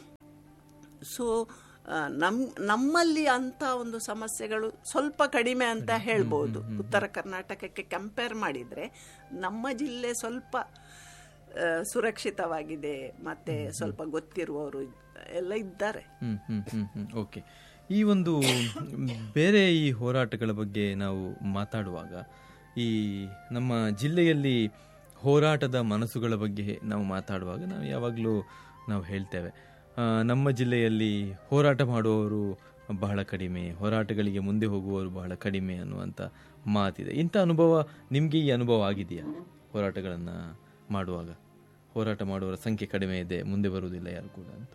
ಸೊ ನಮ್ ನಮ್ಮಲ್ಲಿ ಅಂತ ಒಂದು ಸಮಸ್ಯೆಗಳು ಸ್ವಲ್ಪ ಕಡಿಮೆ ಅಂತ ಹೇಳ್ಬೋದು ಉತ್ತರ ಕರ್ನಾಟಕಕ್ಕೆ ಕಂಪೇರ್ ಮಾಡಿದರೆ ನಮ್ಮ ಜಿಲ್ಲೆ ಸ್ವಲ್ಪ ಆ, ಸುರಕ್ಷಿತವಾಗಿದೆ ಮತ್ತೆ ಸ್ವಲ್ಪ ಗೊತ್ತಿರುವವರು ಎಲ್ಲ ಇದ್ದಾರೆ ಹ್ಮ್ ಹ್ಮ್ ಹ್ಮ್ ಹ್ಮ್ ಓಕೆ ಈ ಒಂದು ಬೇರೆ ಈ ಹೋರಾಟಗಳ ಬಗ್ಗೆ ನಾವು ಮಾತಾಡುವಾಗ ಈ ನಮ್ಮ ಜಿಲ್ಲೆಯಲ್ಲಿ ಹೋರಾಟದ ಮನಸ್ಸುಗಳ ಬಗ್ಗೆ ನಾವು ಮಾತಾಡುವಾಗ ನಾವು ಯಾವಾಗಲೂ ನಾವು ಹೇಳ್ತೇವೆ ಆ, ನಮ್ಮ ಜಿಲ್ಲೆಯಲ್ಲಿ ಹೋರಾಟ ಮಾಡುವವರು ಬಹಳ ಕಡಿಮೆ ಹೋರಾಟಗಳಿಗೆ ಮುಂದೆ ಹೋಗುವವರು ಬಹಳ ಕಡಿಮೆ ಅನ್ನುವಂಥ ಮಾತಿದೆ ಇಂಥ ಅನುಭವ ನಿಮಗೆ ಈ ಅನುಭವ ಆಗಿದೆಯಾ ಹೋರಾಟಗಳನ್ನು ಮಾಡುವಾಗ ಹೋರಾಟ ಮಾಡುವವರ ಸಂಖ್ಯೆ ಕಡಿಮೆ ಇದೆ ಮುಂದೆ ಬರುವುದಿಲ್ಲ ಯಾರು ಕೂಡ ಅಂತ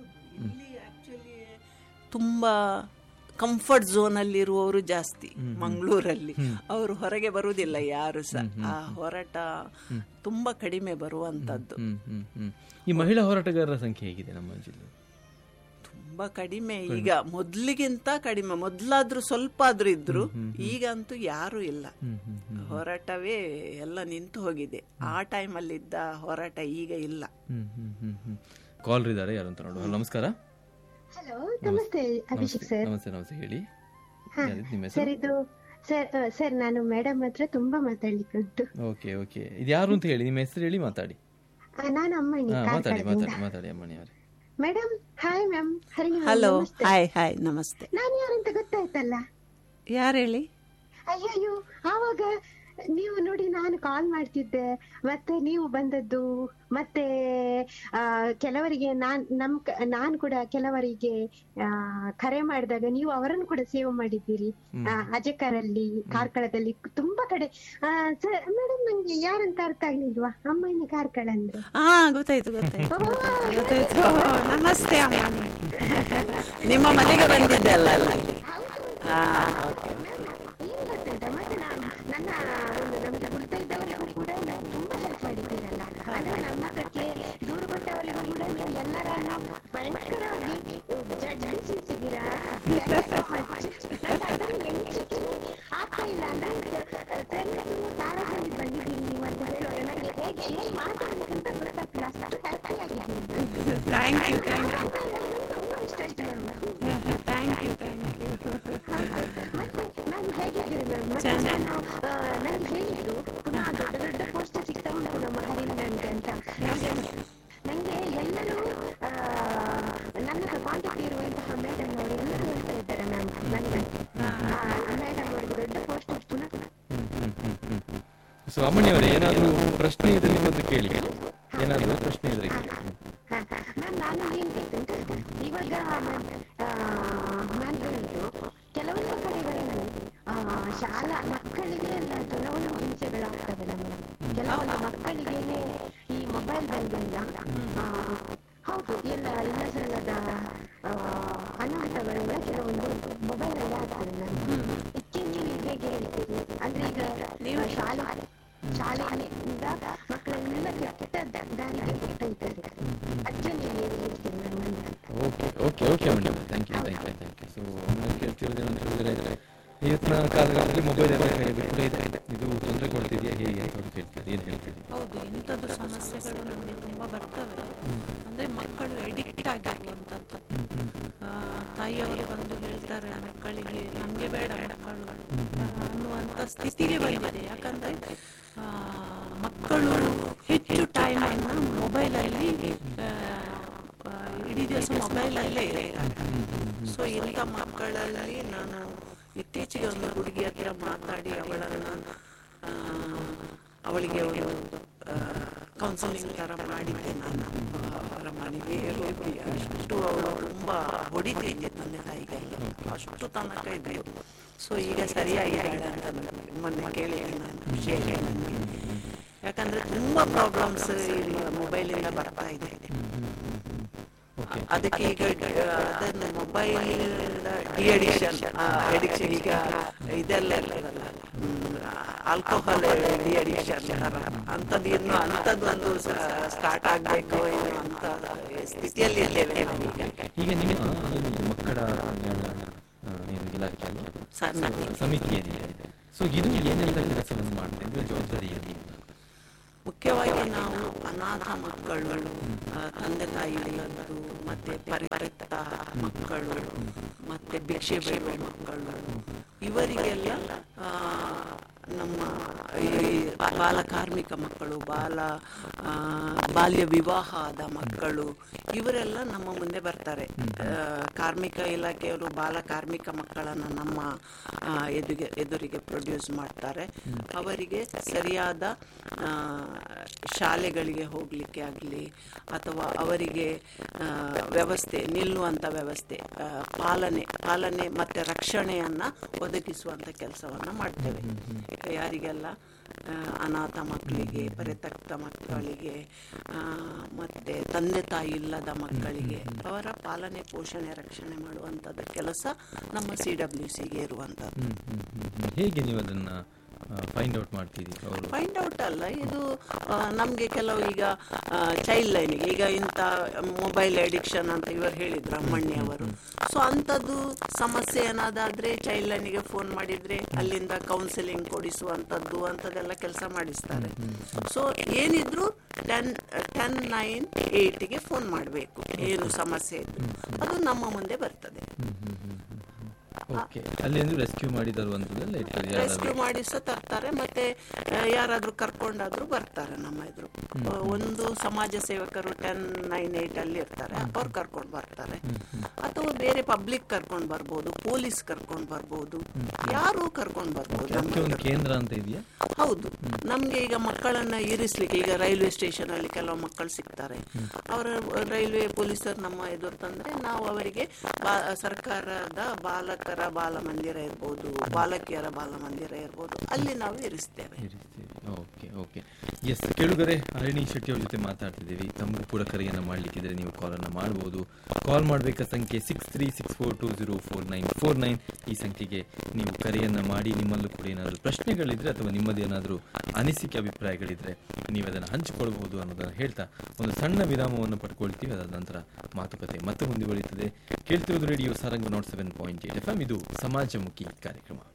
ತುಂಬ ಕಂಫರ್ಟ್ ಝೋನ್ ಅಲ್ಲಿ ಇರುವವರು ಜಾಸ್ತಿ ಮಂಗಳೂರಲ್ಲಿ ಅವರು ಹೊರಗೆ ಬರುವುದಿಲ್ಲ ಯಾರು ಸಹ ಆ ಹೋರಾಟ ತುಂಬಾ ಕಡಿಮೆ ಬರುವಂತದ್ದು ಹ್ಮ್ ಹ್ಮ್ ಹ್ಮ್ ಈ ಮಹಿಳಾ ಹೋರಾಟಗಾರರ ಸಂಖ್ಯೆ ಹೇಗಿದೆ ನಮ್ಮ ಜಿಲ್ಲೆ ತುಂಬಾ ಕಡಿಮೆ ಈಗ ಮೊದ್ಲಿಗಿಂತ ಕಡಿಮೆ ಮೊದ್ಲಾದ್ರೂ ಸ್ವಲ್ಪ ಆದ್ರೂ ಇದ್ರು ಈಗ ಅಂತೂ ಯಾರು ಇಲ್ಲ ಹೋರಾಟವೇ ಎಲ್ಲ ನಿಂತು ಹೋಗಿದೆ ಆ ಟೈಮಲ್ಲಿದ್ದ ಹೋರಾಟ ಈಗ ಇಲ್ಲ ಹ್ಮ್ ಹ್ಮ್ ಹ್ಮ್ ಹ್ಮ್ ಕಾಲ್ ಇದ್ದಾರೆ ಯಾರು ಅಂತ ನೋಡುವ ನಮಸ್ಕಾರ ಹಲೋ ನಮಸ್ತೆ ಅಭಿಷೇಕ್ ಸರ್ ನಮಸ್ತೆ ನಮಸ್ತೆ ಹೇಳಿ ಹಾ, ಯಾರು ನಿಮ್ಮ ಸರ್ ಹೆಸರು ಇದು ಸರ್ ಆ, ಸರ್ ನಾನು ಮೇಡಮ್ ಹತ್ರ ತುಂಬಾ ಮಾತಾಡ್ಲಿಕ್ಕೆ ಉಂಟು ಓಕೆ ಓಕೆ ಇದು ಯಾರು ಅಂತ ಹೇಳಿ ನಿಮ್ಮ ಹೆಸರು ಹೇಳಿ ಮಾತಾಡಿ ಆ, ನಾನು ಅಮ್ಮಣ್ಣಿ ಹಾ ಮಾತಾಡಿ ಕಾರ್ಕಳದಿಂದ ಮಾತಾಡಿ ಮಾತಾಡಿ ಅಮ್ಮಣಿ ಅವರೇ madam hi ma'am Hari ma'am, hello ನಮಸ್ತೆ. ಹಾಯ್ ಹಾಯ್ ನಮಸ್ತೆ ನಾನು ಯಾರಂತ ಗೊತ್ತಾಯ್ತಲ್ಲ ಯಾರು ಹೇಳಿ ಅಯ್ಯಯ್ಯೋ ಆವಾಗ ನೀವು ನೋಡಿ ನಾನು ಕಾಲ್ ಮಾಡ್ತಿದ್ದೆ ಮತ್ತೆ ನೀವು ಬಂದದ್ದು ಮತ್ತೆ ಆ, ಕೆಲವರಿಗೆ ನಾನ್ ನಮ್ ಕ- ನಾನ್ ಕೂಡ ಕೆಲವರಿಗೆ ಆ, ಕರೆ ಮಾಡಿದಾಗ ನೀವು ಅವರನ್ನು ಕೂಡ ಸೇವ್ ಮಾಡಿದ್ದೀರಿ ಆ, ಅಜಕರಲ್ಲಿ ಕಾರ್ಕಳದಲ್ಲಿ ತುಂಬಾ ಕಡೆ ಮೇಡಮ್ ನಂಗೆ ಯಾರಂತ ಅರ್ಥ ಆಗ್ಲಿಲ್ವಾ ಅಮ್ಮನಿ ಕಾರ್ಕಳ ಅಂದ್ರೆ ಹಾ ಗೊತ್ತಾಯ್ತು ಗೊತ್ತಾಯ್ತು ಗೊತ್ತಾಯ್ತು ಓ, ನಮಸ್ತೆ ಅಮ್ಮ ನಿಮ್ಮ ಮನೆಗೆ ಬಂದಿದ್ದೆ ಅಲ್ಲ ಅಲ್ಲಿ ಹಾ ಏನ್ ಗೊತ್ತಾಯ್ತಾ ಮತ್ತೆ ನಾನು ನನ್ನ ಒಂದು ನಮ್ಗೆ ಗುರ್ತ ಇದ್ದವರಿಗೂ ಕೂಡ ನೀವು ತುಂಬಾ ಹೆಲ್ಪ್ ಮಾಡಿದ್ದೀರಲ್ಲ ಅಂದ್ರೆ ನಮ್ಮ ಹತ್ರಕ್ಕೆ ದೂರು ಕೊಟ್ಟವರಿಗೂ ಕೂಡ ನೀವು ಎಲ್ಲರನ್ನು ಭಯಂಕರವಾಗಿ ಜಡ್ಜಿಸಿದ್ದೀರಾ ಅದನ್ನು ಎಣಿಸಿಕೆ ಆಗ್ತಾ ಇಲ್ಲ ನಂಗೆ ಫ್ರೆಂಡ್ಸು ತಾರಾದಲ್ಲಿ ಬಂದಿದ್ದೀರಿ ನೀವು ಅಂತ ಹೇಳುವಾಗ ನನಗೆ ಹೇಗೆ ಏನ್ ಮಾತಾಡ್ಬೇಕಂತ ಗೊತ್ತಾಗ್ತಿಲ್ಲ ಅಷ್ಟು ಹ್ಯಾಪಿ ಆಗಿದ್ದೀನಿ ಥ್ಯಾಂಕ್ ಯು ಥ್ಯಾಂಕ್ ಯು ತುಂಬಾ ಇಷ್ಟ ಆಯ್ತು ನನಗೆ. ಥ್ಯಾಂಕ್ ಯು ಥ್ಯಾಂಕ್ ಯು ಮತ್ತೆ ನಾನು ಹೇಗಿದ್ದೀರಿ ಮ್ಯಾಮ್ ಮತ್ತೆ ನಾನು ಆ, ನನಗೆ ಹೇಳಿದ್ರು ಪುನಃ ದೊಡ್ಡ ದೊಡ್ಡ ಪೋಸ್ಟ್ ಸಿಗ್ತಾ ಉಂಟು ನಮ್ಮ ಹರಿಣಂತೆ ಅಂತ ನನಗೆ ಎಲ್ಲರೂ ಆ, ನನ್ನ ಕಾಂಟ್ಯಾಕ್ಟ್ ಇರುವಂತಹ ಮೇಡಮ್ ಅವರು ಎಲ್ಲರೂ ಹೇಳ್ತಾ ಇದ್ದಾರೆ ಮ್ಯಾಮ್ ನನಗೆ ಮೇಡಮ್ ಅವರಿಗೆ ದೊಡ್ಡ ಪೋಸ್ಟ್ ಪುನಃ ಸೊ ಅಮ್ಮಣಿ ಅವರೇ ಏನಾದರೂ ಪ್ರಶ್ನೆ ಇದ್ರೆ ನಿಮ್ಮದು ಕೇಳಿ ಏನಾದರೂ ಪ್ರಶ್ನೆ ಇದ್ರೆ ಕೇಳಿ ಮ್ಯಾಮ್ ನಾನು ಏನ್ ಬೇಕಂತ ಇವಾಗ ನಾನು ಹೇಳಿದ್ರು ಕೆಲವೊಂದು ಕಡೆಗಳಲ್ಲಿ ಆ, ಶಾಲಾ ಮಕ್ಕಳಿಗೆ ಎಲ್ಲ ಕೆಲವೊಂದು ಹಿಂಸೆಗಳಾಗ್ತವೆ ನಮಗೆ ಕೆಲವೊಂದು ಮಕ್ಕಳಿಗೆ ಈ ಮೊಬೈಲ್ ಬಂದಿಲ್ಲ ಆ, ಹೌದು ಎಲ್ಲ ಇಲ್ಲಸಲ್ಲದ ಆ, ಅನಾಹುತಗಳೆಲ್ಲ ಕೆಲವೊಂದು ಮೊಬೈಲ್ ಅಲ್ಲಿ ಆಗ್ತದೆ ನಾನು ಇತ್ತೀಚೆಗೆ ಹೇಗೆ ಹೇಳಿ ನೀವು ಶಾಲೆ ಶಾಲೆಯಿಂದ ಮಕ್ಕಳೆಲ್ಲ ಕೆಟ್ಟ ದ- ದಾರಿಗೆ ಹೋಗ್ತಾ ಇದ್ದಾರೆ ಅದಕ್ಕೆ ನೀವು ಏನು ಹೇಳ್ತೀರಿ ನಮ್ಮನ್ನ okay okay okay madam thank you thank you thank you so ನಾನು ಕೇಳ್ತಿರೋದು ಏನಂತ ಹೇಳಿದ್ರೆ ಇವತ್ತಿನ ಕಾಲಘಟ್ಟದಲ್ಲಿ ಮೊಬೈಲ್ ಎಲ್ಲ ಕೈಯಲ್ಲಿ ಕೂಡ ಇದೆ ಇದು ತೊಂದರೆ ಕೊಡ್ತಿದೆಯಾ ಹೇಗೆ ಅಂತ ಅವ್ರು ಕೇಳ್ತಾರೆ ಏನು ಹೇಳ್ತೀರಿ ಹೌದು ಇಂಥದ್ದು ಸಮಸ್ಯೆಗಳು ನಮಗೆ ತುಂಬ ಬರ್ತವೆ ಅಂದರೆ ಮಕ್ಕಳು ಎಡಿಕ್ಟ್ ಆಗಿರುವಂಥದ್ದು ಆ, ತಾಯಿಯವರು ಬಂದು ಹೇಳ್ತಾರೆ ಮಕ್ಕಳಿಗೆ ನಮಗೆ ಬೇಡ ಮಕ್ಕಳು ಆ, ಅನ್ನುವಂಥ ಸ್ಥಿತಿಗೆ ಬಂದಿದೆ ಯಾಕಂದರೆ ಮಕ್ಕಳು ಹೆಚ್ಚು ಟೈಮನ್ನು ಮೊಬೈಲಲ್ಲಿ ಇಡೀ ದಿವಸ ಮೊಬೈಲಲ್ಲೇ ಇರ್ತಾರೆ ಸೊ ಇಂಥ ಮಕ್ಕಳಲ್ಲಿ ನಾನು ಇತ್ತೀಚೆಗೆ ಒಂದು ಹುಡುಗಿ ಹತ್ರ ಮಾತಾಡಿ ಅವಳನ್ನು ಆ, ಅವಳಿಗೆ ಒಂದು ಕೌನ್ಸಿಲಿಂಗ್ ಥರ ಮಾಡಿದ್ದೆ ನಾನು ಆ, ಅವರ ಮನೆಗೆ ಹೋಗಿ ಅಷ್ಟು ಅವಳು ತುಂಬ ಹೊಡಿತಿದ್ದೆ ತಂದೆ ತಾಯಿಗೆ ಅಷ್ಟು ತನಕ ಇದ್ದರು ಸೊ ಈಗ ಸರಿಯಾಗಿದ್ದಾಳೆ ಅಂತ ನನಗೆ ಮೊನ್ನೆ ಕೇಳಿದೆ ನಾನು ಖುಷಿಯಾಗಿ ನನಗೆ ಯಾಕಂದ್ರೆ ತುಂಬ ಪ್ರಾಬ್ಲಮ್ಸ್ ಇಲ್ಲಿ ಮೊಬೈಲಿಂದ ಬರ್ತಾ ಇದೆ ಓಕೆ ಅದಕ್ಕೆ ಈಗ ಆ, ಅದನ್ನು ಮೊಬೈಲ್ ಡಿ ಅಡಿಕ್ಷನ್ ಅಡಿಕ್ಷನ್ ಈಗ ಇದೆಲ್ಲ ಇರ್ತದಲ್ಲ ಆಲ್ಕೋಹಾಲ್ ಡಿ ಅಡಿಕ್ಷನ್ ಅಂಥದ್ದು ಇನ್ನು ಅಂಥದ್ದೊಂದು ಸ್ಟಾರ್ಟ್ ಆಗಬೇಕು ಇನ್ನು ಅಂತ ಸ್ಥಿತಿಯಲ್ಲಿ ಇದ್ದೇವೆ ನಾವೀಗ ಈಗ ನಿಮ್ಮ ಏನು ಮಕ್ಕಳ ಕಲ್ಯಾಣ ಆ, ಏನು ಇಲಾಖೆ ಅಲ್ವಾ? ಸಮಿತಿ. ಸಮಿತಿ ಏನಿದೆ ಸೊ ಇದು ಏನೆಲ್ಲ ಕೆಲಸವನ್ನು ಮಾಡುತ್ತೆ ಅಂದ್ರೆ ಜವಾಬ್ದಾರಿ ಏನು ಮುಖ್ಯವಾಗಿ ನಾವು ಅನಾಥ ಮಕ್ಕಳು ಆ, ತಂದೆ ತಾಯಿ ಇಲ್ಲದ್ದು ಮತ್ತೆ ಪರಿಪರಿತ ಮಕ್ಕಳು ಮತ್ತೆ ಭಿಕ್ಷೆ ಬೇಡುವ ಮಕ್ಕಳು ಇವರಿಗೆಲ್ಲ ಆ, ನಮ್ಮ ಈ ಬಾಲ ಕಾರ್ಮಿಕ ಮಕ್ಕಳು ಬಾಲ ಆ, ಬಾಲ್ಯ ವಿವಾಹ ಆದ ಮಕ್ಕಳು ಇವರೆಲ್ಲ ನಮ್ಮ ಮುಂದೆ ಬರ್ತಾರೆ ಆ, ಕಾರ್ಮಿಕ ಇಲಾಖೆಯವರು ಬಾಲ ಕಾರ್ಮಿಕ ಮಕ್ಕಳನ್ನು ನಮ್ಮ ಆ, ಎದುರಿಗೆ ಎದುರಿಗೆ ಪ್ರೊಡ್ಯೂಸ್ ಮಾಡ್ತಾರೆ ಅವರಿಗೆ ಸರಿಯಾದ ಆ, ಶಾಲೆಗಳಿಗೆ ಹೋಗಲಿಕ್ಕೆ ಆಗಲಿ ಅಥವಾ ಅವರಿಗೆ ಆ, ವ್ಯವಸ್ಥೆ ನಿಲ್ಲುವಂಥ ವ್ಯವಸ್ಥೆ ಆ, ಪಾಲನೆ ಪಾಲನೆ ಮತ್ತು ರಕ್ಷಣೆಯನ್ನು ಒದಗಿಸುವಂಥ ಕೆಲಸವನ್ನು ಮಾಡ್ತೇವೆ ಯಾರಿಗೆಲ್ಲ ಆ, ಅನಾಥ ಮಕ್ಕಳಿಗೆ ಪರಿತಕ್ತ ಮಕ್ಕಳಿಗೆ ಆ, ಮತ್ತೆ ತಂದೆ ತಾಯಿ ಇಲ್ಲದ ಮಕ್ಕಳಿಗೆ ಅವರ ಪಾಲನೆ ಪೋಷಣೆ ರಕ್ಷಣೆ ಮಾಡುವಂಥದ್ದು ಕೆಲಸ ನಮ್ಮ ಸಿ ಡಬ್ಲ್ಯೂ ಸಿಗೆ ಇರುವಂಥದ್ದು ಹ್ಮ್, ಹ್ಮ್, ಹ್ಮ್, ಹ್ಮ್. ಹೇಗೆ ನೀವು ಅದನ್ನ ಫೈಂಡ್ ಔಟ್ ಮಾಡ್ತೀರಿ ಅವರು ಫೈಂಡ್ ಔಟ್ ಅಲ್ಲ ಇದು ನಮಗೆ ಕೆಲವು ಈಗ ಚೈಲ್ಡ್ ಲೈನಿಗೆ ಈಗ ಇಂಥ ಮೊಬೈಲ್ ಅಡಿಕ್ಷನ್ ಅಂತ ಇವರು ಹೇಳಿದ್ರು ಅಮ್ಮಣ್ಣಿ ಅವರು ಸೊ ಅಂಥದ್ದು ಸಮಸ್ಯೆ ಏನಾದಾದ್ರೆ ಚೈಲ್ಡ್ ಲೈನಿಗೆ ಫೋನ್ ಮಾಡಿದ್ರೆ ಅಲ್ಲಿಂದ ಕೌನ್ಸಿಲಿಂಗ್ ಕೊಡಿಸುವಂಥದ್ದು ಅಂಥದ್ದೆಲ್ಲ ಕೆಲಸ ಮಾಡಿಸ್ತಾರೆ ಸೊ ಏನಿದ್ರು ಟೆನ್ ಟೆನ್ ನೈನ್ ಏಯ್ಟಿಗೆ ಫೋನ್ ಮಾಡಬೇಕು ಏನು ಸಮಸ್ಯೆ ಇದ್ರು ಅದು ನಮ್ಮ ಮುಂದೆ ಬರ್ತದೆ ಓಕೆ ಅಲ್ಲಿ ಅಂದ್ರೆ ರೆಸ್ಕ್ಯೂ ಮಾಡಿ ತರುವಂಥದ್ದೆಲ್ಲ ಇರ್ತದೆ ಯಾರಾದ್ರೂ ರೆಸ್ಕ್ಯೂ ಮಾಡಿ ಸಹ ತರ್ತಾರೆ ಮತ್ತೆ ಆ, ಯಾರಾದ್ರೂ ಕರ್ಕೊಂಡಾದ್ರೂ ಬರ್ತಾರೆ ನಮ್ಮ ಎದುರು ಆ, ಒಂದು ಸಮಾಜ ಸೇವಕರು ಟೆನ್ ನೈನ್ ಏಟ್ ಅಲ್ಲಿ ಇರ್ತಾರೆ ಅವ್ರು ಕರ್ಕೊಂಡು ಬರ್ತಾರೆ ಅಥವಾ ಬೇರೆ ಪಬ್ಲಿಕ್ ಕರ್ಕೊಂಡು ಬರ್ಬೋದು ಪೊಲೀಸ್ ಕರ್ಕೊಂಡು ಬರ್ಬೋದು ಯಾರು ಕರ್ಕೊಂಡು ಬರ್ಬೋದು ಅದಕ್ಕೆ ಒಂದು ಕೇಂದ್ರ ಅಂತ ಇದೆಯಾ ಹೌದು ನಮ್ಗೆ ಈಗ ಮಕ್ಕಳನ್ನ ಇರಿಸ್ಲಿಕ್ಕೆ ಈಗ ರೈಲ್ವೆ ಸ್ಟೇಷನ್ ಅಲ್ಲಿ ಕೆಲವು ಮಕ್ಕಳು ಸಿಗ್ತಾರೆ ಅವರ ರೈಲ್ವೆ ಪೊಲೀಸರು ನಮ್ಮ ಎದುರು ತಂದ್ರೆ ನಾವು ಅವರಿಗೆ ಬಾ- ಸರ್ಕಾರದ ಬಾಲಕರ ಬಾಲ ಮಂದಿರ ಇರ್ಬೋದು ಬಾಲಕಿಯರ ಬಾಲ ಮಂದಿರ ಇರ್ಬೋದು ಅಲ್ಲಿ ನಾವು ಇರಿಸ್ತೇವೆ ಇರಿಸ್ತೀವಿ ಓಕೆ ಓಕೆ ಎಸ್ ಕೇಳುಗರೆ ಹರಿಣಿ ಶೆಟ್ಟಿ ಅವ್ರ ಜೊತೆ ಮಾತಾಡ್ತಿದ್ದೀವಿ ತಮಗೂ ಕೂಡ ಕರೆಯನ್ನ ಮಾಡ್ಲಿಕ್ಕಿದ್ರೆ ನೀವು ಕಾಲನ್ನು ಮಾಡ್ಬೋದು ಕಾಲ್ ಮಾಡಬೇಕಾದ ಸಂಖ್ಯೆ six three six four two zero four nine four nine ಈ ಸಂಖ್ಯೆಗೆ ನೀವು ಕರೆಯನ್ನ ಮಾಡಿ ನಿಮ್ಮಲ್ಲೂ ಕೂಡ ಏನಾದರೂ ಪ್ರಶ್ನೆಗಳಿದ್ರೆ ಅಥವಾ ನಿಮ್ಮದು ಏನಾದರೂ ಅನಿಸಿಕೆ ಅಭಿಪ್ರಾಯಗಳಿದ್ರೆ ನೀವು ಅದನ್ನು ಹಂಚಿಕೊಳ್ಬಹುದು ಅನ್ನೋದನ್ನು ಹೇಳ್ತಾ ಒಂದು ಸಣ್ಣ ವಿರಾಮವನ್ನು ಪಡ್ಕೊಳ್ತೀವಿ ಅದಾದ ನಂತರ ಮಾತುಕತೆ ಮತ್ತೆ ಮುಂದುವರಿಯುತ್ತದೆ ಕೇಳ್ತಿರೋದು radio Sarang naught seven point eight F M ಇದು ಸಮಾಜಮುಖಿ ಕಾರ್ಯಕ್ರಮ